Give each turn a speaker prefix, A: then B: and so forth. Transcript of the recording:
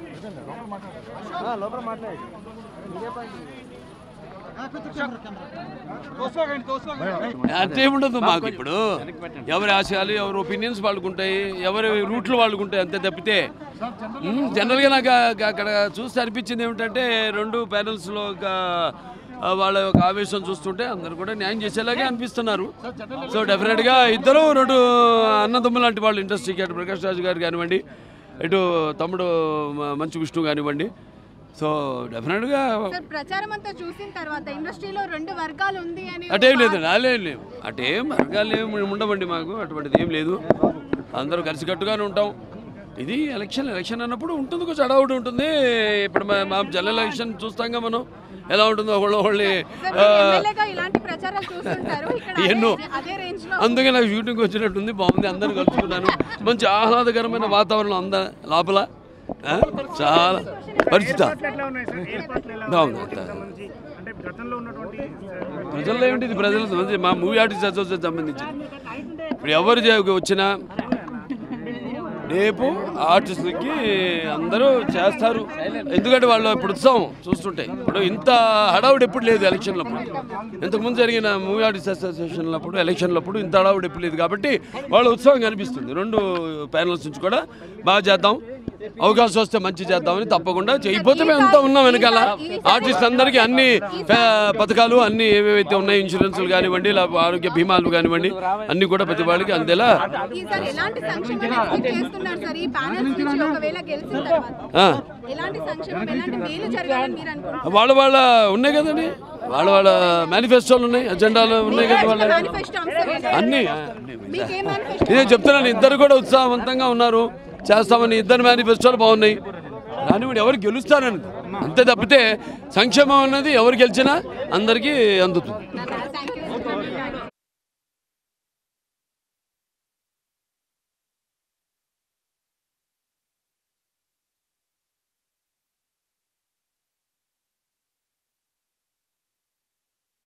A: అంతేముండదు మాకు ఇప్పుడు ఎవరి ఆశయాలు ఎవరి ఒపీనియన్స్ వాళ్ళకుంటాయి ఎవరి రూట్లు వాళ్ళకుంటాయి అంతే తప్పితే ఉమ్, జనరల్గా నాకు ఆ- అక్కడ చూస్తే అనిపించింది ఏమిటంటే రెండు ప్యానల్స్లో ఒక ఆ, వాళ్ళ యొక్క ఆవేశం చూస్తుంటే అందరూ కూడా న్యాయం చేసేలాగే అనిపిస్తున్నారు సో డెఫినెట్గా ఇద్దరు రెండు అన్నదమ్ములు లాంటి వాళ్ళు ఇండస్ట్రీకి అటు ప్రకాష్ రాజు గారు కానివ్వండి ఇటు తమ్ముడు మ- మంచు విష్ణు కానివ్వండి సో డెఫినెట్గా
B: సార్ ప్రచారం అంతా చూసిన తర్వాత ఇండస్ట్రీలో రెండు వర్గాలు ఉంది అని
A: అటేం లేదు నాలేం లేవు అటేం వర్గాలు ఏం ఉండవండి మాకు అటువంటిది ఏం లేదు అందరూ కలిసికట్టుగానే ఉంటాం ఇది ఎలక్షన్ ఎలక్షన్ అన్నప్పుడు ఉంటుంది కొంచెం అడవుడు ఉంటుంది ఇప్పుడు మా- మా జనరల్ ఎలక్షన్ చూస్తాంగా మనం ఎలా ఉంటుందో ఒకళ్ళు ఒకళ్ళని
B: సార్,
A: ఆ,
B: మీరు ఎమ్మెల్యేగా ఇలాంటి ప్రచారాలు చూస్తుంటారు ఇక్కడ అదే-
A: ఎన్నో.
B: అదే రేంజ్ లో
A: అందుకే నాకు షూటింగ్ వచ్చినట్టుంది బాగుంది అందరూ కలుసుకున్నాను మంచి ఆహ్లాదకరమైన వాతావరణం అంద లోపల ఆ, చాలా పరిస్థితి
C: ఎట్లా ఉన్నాయి సార్ ఏర్పాట్లు ఎలా
A: బాగుంది
C: ఉన్నాయి? సంబంధించి అంటే గతంలో ఉన్నటువంటి
A: ప్రజల్లో ఏమిటి ఇది ప్రజల సంబంధించి మా మూవీ ఆర్టిస్ట్ అసోసియేషన్ సంబంధించి ఇప్పుడు ఎవరు చే- వచ్చినా రేపు ఆర్టిస్టులకి అందరూ చేస్తారు ఎందుకంటే వాళ్ళు ఇప్పుడు ఉత్సవం చూస్తుంటే ఇప్పుడు ఇంత హడావుడి ఎప్పుడు లేదు ఎలక్షన్లప్పుడు ఇంతకుముందు జరిగిన మూవీ ఆర్టిస్ట్ అసోసియేషన్లప్పుడు ఎలక్షన్లప్పుడు ఇంత హడావుడి ఎప్పుడు లేదు కాబట్టి వాళ్ళ ఉత్సవం కనిపిస్తుంది రెండు ప్యానల్స్ నుంచి కూడా బాగా చేద్దాం అవకాశం వస్తే మంచి చేద్దామని తప్పకుండా చేయకపోతే మేము అంతా ఉన్నాం వెనకాల ఆర్టిస్ట్ అందరికీ అన్ని ప- పథకాలు అన్ని ఏవేవైతే ఉన్నాయి ఇన్సూరెన్స్లు కానివ్వండి లేకపోతే ఆరోగ్య బీమాలు కానివ్వండి అన్ని కూడా ప్రతి వాళ్ళకి అందేలా
B: ఈసారి ఎలాంటి సంక్షేమం ఎక్స్పెక్ట్ చేస్తున్నారు సార్ ఈ ప్యానల్స్ నుంచి ఒకవేళ గెలిచిన తర్వాత
A: ఆ.
B: ఎలాంటి సంక్షేమం ఎలాంటి మేలు జరగాలని మీరు అనుకుంటున్నారు
A: వాళ్ళ వాళ్ళ ఉన్నాయి కదండి వాళ్ళ వాళ్ళ మేనిఫెస్టోలు ఉన్నాయి అజెండాలు ఉన్నాయి కదా వాళ్ళ
B: మేనిఫెస్టో అంశం ఏంటి?
A: అన్ని అన్ని.
B: మీకేం మేనిఫెస్టో
A: ఇదే చెప్తున్నాను ఇద్దరు కూడా ఉత్సాహవంతంగా ఉన్నారు చేస్తామని ఇద్దరు మేనిఫెస్టోలు బాగున్నాయి కానివ్వండి ఎవరు గెలుస్తారని అంతే తప్పితే సంక్షేమం అన్నది ఎవరు గెలిచినా అందరికీ అందుతుంది